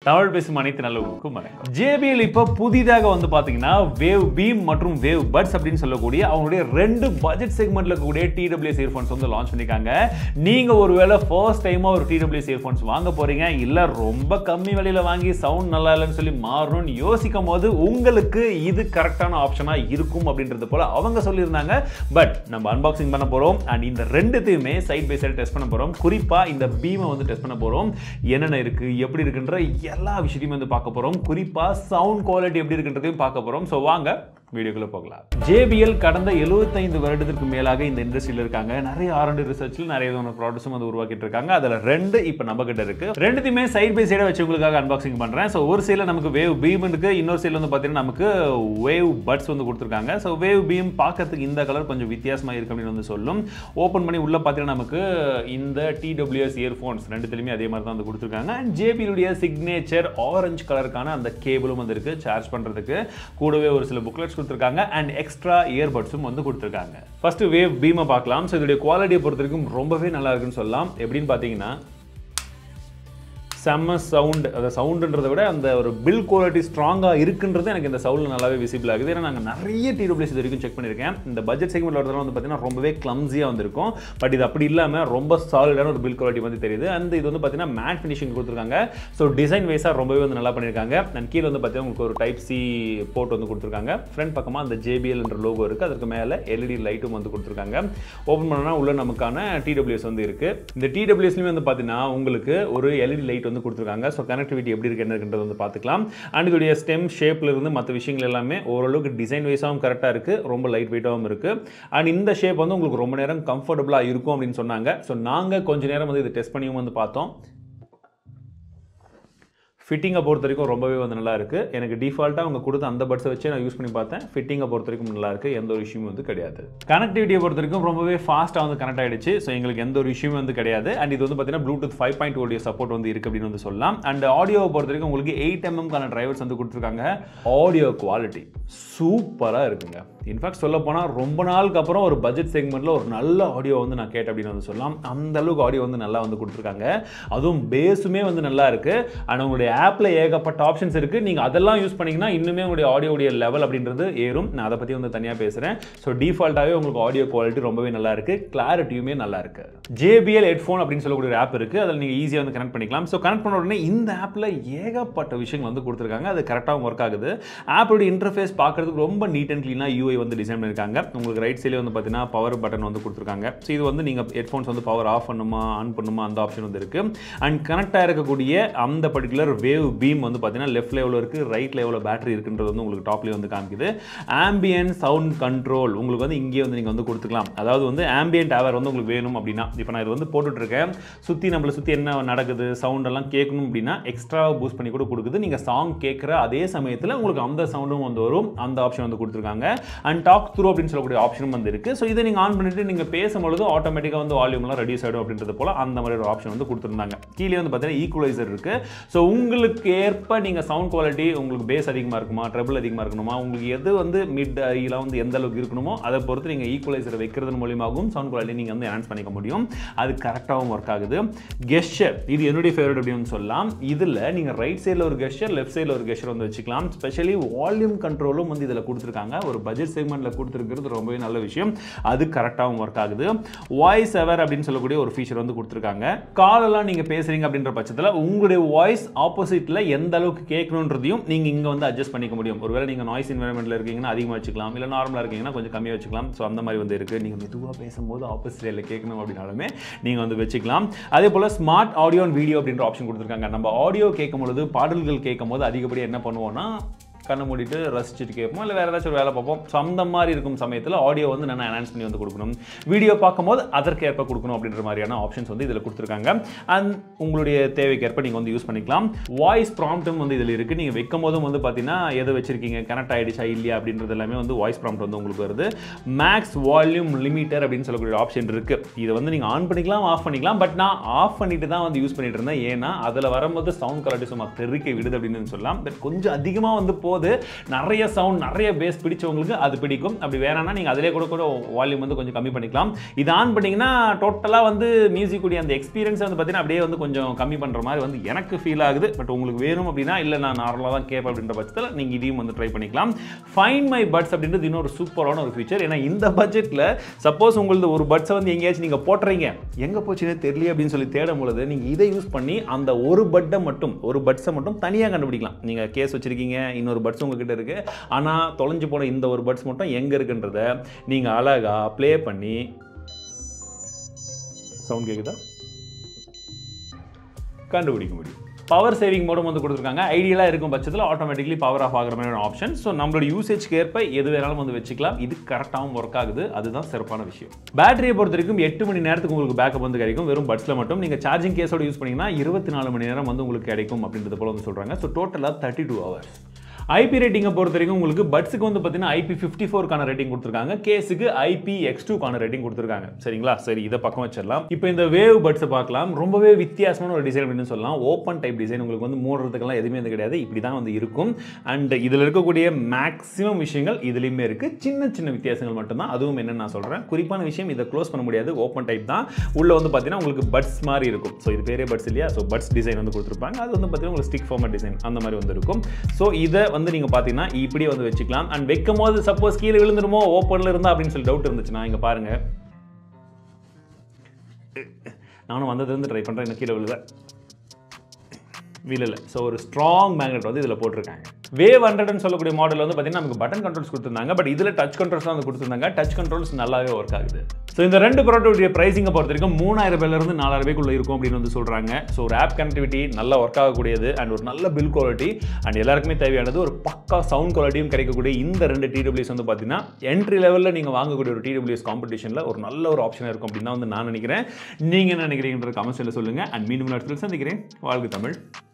தமிழ் பேசும் அனைத்து நல்லவங்களுக்கும் வணக்கம் JBL இப்போ புதிதாக வந்து பார்த்தீங்கன்னா வேவ் பீம் மற்றும் வேவ் பட்ஸ் அப்படின்னு சொல்லக்கூடிய அவங்களுடைய ரெண்டு பட்ஜெட் செக்மெண்ட்ல இருக்கக்கூடிய டிடபிள்யூஎஸ் இயர்ஃபோன்ஸ் வந்து லான்ச் பண்ணிருக்காங்க நீங்க ஒருவேளை ஃபர்ஸ்ட் டைமா ஒரு டிடபிள்யூஎஸ் இயர்ஃபோன்ஸ் வாங்க போறீங்க இல்ல ரொம்ப கம்மி விலையில வாங்கி சவுண்ட் நல்லா இல்லைன்னு சொல்லி மாறணும்னு யோசிக்கும் போது உங்களுக்கு இது கரெக்டான ஆப்ஷனா இருக்கும் அப்படின்றது போல அவங்க சொல்லியிருந்தாங்க பட் நம்ம அன்பாக்சிங் பண்ண போறோம் அண்ட் இந்த ரெண்டுத்தையுமே சைட் பை சைடு டெஸ்ட் பண்ண போறோம் குறிப்பா இந்த பீமை வந்து டெஸ்ட் பண்ண போறோம் என்னென்ன இருக்கு எப்படி இருக்குன்ற எல்லா விஷயத்தையும் வந்து பார்க்க போறோம் குறிப்பா சவுண்ட் குவாலிட்டி எப்படி இருக்குன்றதையும் பார்க்க போறோம் ஸோ வாங்க வீடியோக்குள்ள போகலாம் JBL கடந்த 75 வருடத்திற்கு மேலாக இந்த இண்டஸ்ட்ரியில் இருக்காங்க நிறைய ஆரண்டு ரிசர்ச்சில் நிறைய விதமான ப்ராடக்ட்ஸும் வந்து உருவாக்கிட்டு இருக்காங்க அதில் ரெண்டு இப்போ நம்ம கிட்ட இருக்கு ரெண்டுத்தையுமே சைட் பை சைடாக வச்சு உங்களுக்காக அன்பாக்சிங் பண்றேன் ஸோ ஒரு சைடில் நமக்கு வேவ் பீம் இருக்கு இன்னொரு சைடில் வந்து பார்த்தீங்கன்னா நமக்கு வேவ் பட்ஸ் வந்து கொடுத்துருக்காங்க ஸோ வேவ் பீம் பார்க்கறதுக்கு இந்த கலர் கொஞ்சம் வித்தியாசமா இருக்கு அப்படின்னு வந்து சொல்லும் ஓப்பன் பண்ணி உள்ள பார்த்தீங்கன்னா நமக்கு இந்த டிடபிள்யூஎஸ் இயர்ஃபோன்ஸ் ரெண்டுத்துலையுமே அதே மாதிரி தான் வந்து கொடுத்துருக்காங்க அண்ட் ஜேபியுடைய சிக்னேச்சர் ஆரஞ்சு கலருக்கான அந்த கேபிளும் வந்து இருக்கு சார்ஜ் பண்றதுக்கு கூடவே ஒரு சில புக்லெட்ஸ் கொடுத்துருக்காங்க அண்ட் எக்ஸ்ட்ரா இயர்பட்ஸும் வந்து கொடுத்துருக்காங்க ஃபர்ஸ்ட் வேவ் பீமை பார்க்கலாம் ஸோ இதோடைய குவாலிட்டியை பொறுத்த வரைக்கும் ரொம்பவே நல்லா இருக்குன்னு சொல்லலாம் எப்படின்னு பார்த்தீங்கன்னா செம்ம சவுண்ட் அந்த சவுண்டுன்றதை விட அந்த ஒரு பில் குவாலிட்டி ஸ்ட்ராங்காக இருக்குன்றது எனக்கு இந்த சவுண்டில் நல்லாவே விசிபிள் ஆகுது ஏன்னா நாங்கள் நிறைய டிடபிள்யூஸ் இது வரைக்கும் செக் பண்ணியிருக்கேன் இந்த பட்ஜெட் செக்மெண்ட்டில் வரதெல்லாம் வந்து பார்த்தீங்கன்னா ரொம்பவே கிளம்ஸியாக வந்திருக்கும் பட் இது அப்படி இல்லாமல் ரொம்ப சாலிடான ஒரு பில் குவாலிட்டி வந்து தெரியுது அந்த இது வந்து பார்த்தீங்கன்னா மேட் ஃபினிஷிங் கொடுத்துருக்காங்க ஸோ டிசைன் வைஸாக ரொம்பவே வந்து நல்லா பண்ணியிருக்காங்க அண்ட் கீழே வந்து பார்த்தீங்கன்னா உங்களுக்கு ஒரு டைப் சி போர்ட் வந்து கொடுத்துருக்காங்க ஃப்ரண்ட் பக்கமாக அந்த JBL என்ற லோகோ இருக்குது அதுக்கு மேலே எல்இடி லைட்டும் வந்து கொடுத்துருக்காங்க ஓப்பன் பண்ணனா உள்ள நமக்கான டிடபிள்யூஎஸ் வந்து இருக்குது இந்த டிடபிள்யூஎஸ்லையுமே வந்து பார்த்தீங்கன்னா உங்களுக்கு ஒரு எல்இடி லைட் வந்து கொடுத்துருக்காங்க ஸோ கனெக்டிவிட்டி எப்படி இருக்கு என்ன இருக்குன்றது வந்து பார்த்துக்கலாம் அண்ட் இதோடைய ஸ்டெம் ஷேப்ல இருந்து மற்ற விஷயங்கள் எல்லாமே ஓரளவுக்கு டிசைன் வைஸாகவும் கரெக்டாக இருக்குது ரொம்ப லைட் வெயிட்டாகவும் இருக்குது அண்ட் இந்த ஷேப் வந்து உங்களுக்கு ரொம்ப நேரம் கம்ஃபர்டபுளாக இருக்கும் அப்படின்னு சொன்னாங்க ஸோ நாங்கள் கொஞ்ச நேரம் வந்து இதை டெஸ்ட் பண்ணியும் வந்து பார்த்தோம் ஃபிட்டிங்கை பொறுத்த வரைக்கும் ரொம்பவே வந்து நல்லா இருக்கு எனக்கு டிஃபால்ட்டாக அவங்க கொடுத்த அந்த பட்ஸை வச்சு நான் யூஸ் பண்ணி பார்த்தேன் ஃபிட்டிங்கை பொறுத்த வரைக்கும் நல்லா இருக்கு எந்த ஒரு இஷ்யூமே வந்து கிடையாது கனெக்டிவிட்டியை பொறுத்த வரைக்கும் ரொம்பவே ஃபாஸ்ட்டாக வந்து கனெக்ட் ஆயிடுச்சு ஸோ எங்களுக்கு எந்த ஒரு இஷ்யூமே வந்து கிடையாது அண்ட் இது வந்து பார்த்தீங்கன்னா Bluetooth five point audio support வந்து இருக்கு அப்படின்னு வந்து சொல்லலாம் அண்ட் ஆடியோவை பொறுத்த வரைக்கும் உங்களுக்கு எயிட் எம்எம்கான டிரைவர்ஸ் வந்து கொடுத்துருக்காங்க ஆடியோ குவாலிட்டி சூப்பராக இருக்குங்க இன்ஃபேக்ட் சொல்ல போனால் ரொம்ப நாளுக்கு அப்புறம் ஒரு பட்ஜெட் செக்மெண்ட்டில் ஒரு நல்ல ஆடியோ வந்து நான் கேட்டேன் அப்படின்னு வந்து சொல்லலாம் அந்த அளவுக்கு ஆடியோ வந்து நல்லா வந்து கொடுத்துருக்காங்க அதுவும் பேஸுமே வந்து நல்லா இருக்கு அண்ட் உங்களுடைய ஆப்பில் ஏகப்பட்ட ஆப்ஷன்ஸ் இருக்குது நீங்கள் அதெல்லாம் யூஸ் பண்ணீங்கன்னா இன்னுமே உங்களுடைய ஆடியோடைய லெவல் அப்படின்றது ஏறும் நான் அதை பற்றி வந்து தனியாக பேசுகிறேன் ஸோ டிஃபால்ட்டாகவே உங்களுக்கு ஆடியோ குவாலிட்டி ரொம்பவே நல்லா இருக்கு கிளாரிட்டியுமே நல்லா இருக்கு ஜேபிஎல் ஹெட்ஃபோன் அப்படின்னு சொல்லக்கூடிய ஒரு ஆப் இருக்குது அதில் நீங்கள் ஈஸியாக வந்து கனெக்ட் பண்ணிக்கலாம் ஸோ கனெக்ட் பண்ண உடனே இந்த ஆப்பில் ஏகப்பட்ட விஷயங்கள் வந்து கொடுத்துருக்காங்க அது கரெக்டாகவும் ஒர்க் ஆகுது ஆப்போட இன்டர்ஃபேஸ் பார்க்கறதுக்கு ரொம்ப நீட் அண்ட் க்ளீனாக யூஐ வந்து டிசைன் பண்ணியிருக்காங்க உங்களுக்கு ரைட் சைடில் வந்து பார்த்தீங்கன்னா பவர் பட்டன் வந்து கொடுத்துருக்காங்க ஸோ இது வந்து நீங்கள் ஹெட்ஃபோன்ஸ் வந்து பவர் ஆஃப் பண்ணுமா ஆன் பண்ணுமா அந்த ஆப்ஷன் வந்து இருக்குது அண்ட் கனெக்ட் ஆகிருக்கக்கூடிய அந்த பர்டிகுலர் வேவ் பீம் வந்து பார்த்தீங்கன்னா லெஃப்ட் லெவலில் இருக்குது ரைட் லெவலில் பேட்டரி இருக்குன்றது வந்து உங்களுக்கு டாப்லேயே வந்து காமிக்குது ஆம்பியன் சவுண்ட் கண்ட்ரோல் உங்களுக்கு வந்து இங்கேயே வந்து நீங்கள் வந்து கொடுத்துக்கலாம் அதாவது வந்து ஆம்பியன்ட் டவர் வந்து உங்களுக்கு வேணும் அப்படின்னா இப்போ நான் இது வந்து போட்டுட்ருக்கேன் சுற்றி நம்மளை சுற்றி என்ன நடக்குது சவுண்ட் எல்லாம் கேட்கணும் அப்படின்னா எக்ஸ்ட்ரா பூஸ்ட் பண்ணி கூட கொடுக்குது நீங்கள் சாங் கேட்குற அதே சமயத்தில் உங்களுக்கு அந்த சவுண்டும் வந்து வரும் அந்த ஆப்ஷன் வந்து கொடுத்துருக்காங்க அண்ட் டாக் த்ரூ அப்படின்னு சொல்லக்கூடிய ஆப்ஷனும் வந்து இருக்குது ஸோ இதை நீங்கள் ஆன் பண்ணிட்டு நீங்கள் பேசும்பொழுது ஆட்டோமேட்டிக்காக வந்து வால்யூம்லாம் ரெடியூஸ் ஆகிடும் அப்படின்றது போல் அந்த மாதிரி ஒரு ஆப்ஷன் வந்து கொடுத்துருந்தாங்க கீழே வந்து பார்த்தீங்கன்னா ஈக்குவலைசர் இருக்குது ஸோ உங்களுக்கு ஏற்ப நீங்கள் சவுண்ட் குவாலிட்டி உங்களுக்கு பேஸ் அதிகமாக இருக்குமா ட்ரபிள் அதிகமாக இருக்கணுமா உங்களுக்கு எது வந்து மிட் ஐலாம் வந்து எந்த அளவுக்கு இருக்கணுமோ அதை பொறுத்து நீங்கள் ஈக்குவலைசர் வைக்கிறது மூலியமாகவும் சவுண்ட் குவாலிட்டி நீங்கள் வந்து என்ஹான்ஸ் பண்ணிக்க முடியும் அது கரெக்டாகவும் ஒர்க் ஆகுது கெஸ்டர் இது என்னுடைய ஃபேவரட் அப்படின்னு சொல்லலாம் இதில் நீங்கள் ரைட் சைடில் ஒரு கெஸ்டர் லெஃப்ட் சைடில் ஒரு கெஸ்டர் வந்து வச்சுக்கலாம் ஸ்பெஷலி வால்யூம் கண்ட்ரோலும் வந்து இதில் கொடுத்துருக்காங்க ஒரு பட்ஜெட் செக்மெண்ட்டில் கொடுத்துருக்கிறது ரொம்பவே நல்ல விஷயம் அது கரெக்டாகவும் ஒர்க் ஆகுது வாய்ஸ் எவர் அப்படின்னு சொல்லக்கூடிய ஒரு ஃபீச்சர் வந்து கொடுத்துருக்காங்க காலெல்லாம் நீங்கள் பேசுகிறீங்க அப்படின்ற பட்சத்தில் உங்களுடைய வாய்ஸ் ஆப்போசிட்டில் எந்த அளவுக்கு கேட்கணுன்றதையும் நீங்கள் இங்கே வந்து அட்ஜஸ்ட் பண்ணிக்க முடியும் ஒருவேளை நீங்கள் நாய்ஸ் என்வரன்மெண்ட்டில் இருக்கீங்கன்னா அதிகமாக வச்சுக்கலாம் இல்லை நார்மலாக இருக்கீங்கன்னா கொஞ்சம் கம்மியாக வச்சுக்கலாம் ஸோ அந்த மாதிரி வந்து இருக்குது நீங்கள் மெதுவாக பேசும்போது ஆப்போசிட் சைடில் கேட்கணும் அப்படின்னாலுமே நீங்கள் வந்து வச்சுக்கலாம் அதே போல் ஸ்மார்ட் ஆடியோ அண்ட் வீடியோ அப்படின்ற ஆப்ஷன் கொடுத்துருக்காங்க நம்ம ஆடியோ கேட்கும் பொழுது பாடல்கள் கேட்கும் போது அதிகப்படியாக என்ன பண்ணுவோம்னா கண்ணை மூடிட்டு ரசிச்சுட்டு கேட்போம் இல்லை வேறு ஏதாச்சும் ஒரு வேலை பார்ப்போம் ஸோ அந்த மாதிரி இருக்கும் சமயத்தில் ஆடியோ வந்து நான் அனௌன்ஸ் பண்ணி வந்து கொடுக்கணும் வீடியோ பார்க்கும்போது அதற்கேற்ப கொடுக்கணும் அப்படின்ற மாதிரியான ஆப்ஷன்ஸ் வந்து இதில் கொடுத்துருக்காங்க அண்ட் உங்களுடைய தேவைக்கேற்ப நீங்கள் வந்து யூஸ் பண்ணிக்கலாம் வாய்ஸ் ப்ராம்ப்ட்டும் வந்து இதில் இருக்குது நீங்கள் வைக்கும் போதும் வந்து பார்த்தீங்கன்னா எதை வச்சிருக்கீங்க கனெக்ட் ஆகிடுச்சா இல்லையா அப்படின்றது எல்லாமே வந்து வாய்ஸ் ப்ராம்ப்ட் வந்து உங்களுக்கு வருது மேக்ஸ் வால்யூம் லிமிட்டர் அப்படின்னு சொல்லக்கூடிய ஆப்ஷன் இருக்குது இதை வந்து நீங்கள் ஆன் பண்ணிக்கலாம் ஆஃப் பண்ணிக்கலாம் பட் நான் ஆஃப் பண்ணிட்டு தான் வந்து யூஸ் பண்ணிட்டு இருந்தேன் ஏன்னா அதில் வரும்போது சவுண்ட் குவாலிட்டி சும்மா தெறிக்க விடுது அப்படின்னு சொல்லலாம் பட் கொஞ்சம் அதிகமாக வந்து போகுது போது நிறைய சவுண்ட் நிறைய பேஸ் பிடிச்சவங்களுக்கு அது பிடிக்கும் அப்படி வேணாம்னா நீங்கள் அதிலே கூட கூட வால்யூம் வந்து கொஞ்சம் கம்மி பண்ணிக்கலாம் இது ஆன் பண்ணிங்கன்னா டோட்டலாக வந்து மியூசிக் கூடிய அந்த எக்ஸ்பீரியன்ஸ் வந்து பார்த்தீங்கன்னா அப்படியே வந்து கொஞ்சம் கம்மி பண்ணுற மாதிரி வந்து எனக்கு ஃபீல் ஆகுது பட் உங்களுக்கு வேணும் அப்படின்னா இல்லை நான் நார்மலாக தான் கேட்பேன் அப்படின்ற பட்சத்தில் நீங்கள் இதையும் வந்து ட்ரை பண்ணிக்கலாம் ஃபைன் மை பட்ஸ் அப்படின்றது இன்னொரு சூப்பரான ஒரு ஃபீச்சர் ஏன்னா இந்த பட்ஜெட்டில் சப்போஸ் உங்களது ஒரு பட்ஸை வந்து எங்கேயாச்சும் நீங்கள் போட்டுறீங்க எங்கே போச்சுன்னே தெரியல அப்படின்னு சொல்லி தேடும் பொழுது நீங்கள் இதை யூஸ் பண்ணி அந்த ஒரு பட்டை மட்டும் ஒரு பட்ஸை மட்டும் தனியாக கண்டுபிடிக்கலாம் நீங்கள் கேஸ் வச்சுருக்கீங்க இன்னொரு பட்ஸ் உங்ககிட்ட இருக்குது ஆனால் தொலைஞ்சு போன இந்த ஒரு பட்ஸ் மட்டும் எங்கே இருக்குன்றத நீங்கள் அழகாக ப்ளே பண்ணி சவுண்ட் கேட்குதா கண்டுபிடிக்க முடியும் பவர் சேவிங் மோடும் வந்து கொடுத்துருக்காங்க ஐடியலாக இருக்கும் பட்சத்தில் ஆட்டோமேட்டிக்லி பவர் ஆஃப் ஆகிற மாதிரியான ஆப்ஷன் ஸோ நம்மளோட யூசேஜ்க்கு ஏற்ப எது வேணாலும் வந்து வச்சுக்கலாம் இது கரெக்டாகவும் ஒர்க் ஆகுது அதுதான் சிறப்பான விஷயம் பேட்டரியை பொறுத்த வரைக்கும் எட்டு மணி நேரத்துக்கு உங்களுக்கு பேக்கப் வந்து கிடைக்கும் வெறும் பட்ஸில் மட்டும் நீங்கள் சார்ஜிங் கேஸோட யூஸ் பண்ணிங்கன்னா இருபத்தி நாலு மணி நேரம் வந்து உங்களுக்கு கிடைக்கும் அப்படின்றது போல வந்து சொல்கிறாங்க ஸோ டோட்டலாக தேர்ட்டி டூ ஹவர்ஸ் ஐபி ரேட்டிங்கை பொறுத்த வரைக்கும் உங்களுக்கு பட்ஸுக்கு வந்து பார்த்தீங்கன்னா ஐபி ஃபிஃப்டி ஃபோர்க்கான ரேட்டிங் கொடுத்துருக்காங்க கேஸுக்கு ஐபி எக்ஸ் டூக்கான ரேட்டிங் கொடுத்துருக்காங்க சரிங்களா சரி இதை பக்கம் வச்சிடலாம் இப்போ இந்த வேவ் பட்ஸை பார்க்கலாம் ரொம்பவே வித்தியாசமான ஒரு டிசைன் அப்படின்னு சொல்லலாம் ஓப்பன் டைப் டிசைன் உங்களுக்கு வந்து மூடுறதுக்கெல்லாம் எதுவுமே வந்து கிடையாது இப்படி தான் வந்து இருக்கும் அண்ட் இதில் இருக்கக்கூடிய மேக்ஸிமம் விஷயங்கள் இதுலேயுமே இருக்குது சின்ன சின்ன வித்தியாசங்கள் மட்டும்தான் அதுவும் என்னன்னு நான் சொல்கிறேன் குறிப்பான விஷயம் இதை க்ளோஸ் பண்ண முடியாது ஓப்பன் டைப் தான் உள்ளே வந்து பார்த்தீங்கன்னா உங்களுக்கு பட்ஸ் மாதிரி இருக்கும் ஸோ இது பேரே பட்ஸ் இல்லையா ஸோ பட்ஸ் டிசைன் வந்து கொடுத்துருப்பாங்க அது வந்து பார்த்தீங்கன்னா உங்களுக்கு ஸ்டிக் ஃபார்மட் டிசைன் அந்த மாதிரி வந்து இருக்கும் ஸோ இதை வந்து நீங்கள் பார்த்தீங்கன்னா இப்படியே வந்து வச்சுக்கலாம் அண்ட் வைக்கும் போது சப்போஸ் கீழே விழுந்துருமோ ஓப்பனில் இருந்தா அப்படின்னு சொல்லி டவுட் இருந்துச்சுன்னா இங்கே பாருங்க நானும் வந்ததுலேருந்து ட்ரை பண்ணுறேன் இன்னும் கீழே விழுத வீலில் ஸோ ஒரு ஸ்ட்ராங் மேக்னெட் வந்து இதில் போட்டிருக்காங்க வேவ் ஹண்ட்ரட்னு சொல்லக்கூடிய மாடல் வந்து பார்த்தீங்கன்னா நமக்கு பட்டன் கண்ட்ரோல்ஸ் கொடுத்துருந்தாங்க பட் இதில் டச் கண்ட்ரோல்ஸ் தான் வந்து கொடுத்துருந்தாங்க டச் கண்ட்ரோல்ஸ் நல்லாவே ஒர்க் ஆகுது ஸோ இந்த ரெண்டு ப்ராடக்ட்டுடைய ப்ரைஸிங்கை பொறுத்த வரைக்கும் மூணாயிரம் ரூபாயிலிருந்து நாலாயிரம் ரூபாய்க்குள்ள இருக்கும் அப்படின்னு வந்து சொல்கிறாங்க ஸோ ஒரு ஆப் கனெக்டிவிட்டி நல்லா ஒர்க் ஆகக்கூடியது அண்ட் ஒரு நல்ல பில் குவாலிட்டி அண்ட் எல்லாருக்குமே தேவையானது ஒரு பக்கா சவுண்ட் குவாலிட்டியும் கிடைக்கக்கூடிய இந்த ரெண்டு டிடபிள்யூஸ் வந்து பார்த்தீங்கன்னா என்ட்ரி லெவலில் நீங்கள் வாங்கக்கூடிய ஒரு டிடபிள்யூஎஸ் காம்படிஷனில் ஒரு நல்ல ஒரு ஆப்ஷனாக இருக்கும் அப்படின்னு தான் வந்து நான் நினைக்கிறேன் நீங்கள் என்ன நினைக்கிறீங்கன்ற கமெண்ட்ஸில் சொல்லுங்கள் அண்ட் மீண்டும் இடத்துல சந்திக்கிறேன் வாழ்க தமிழ்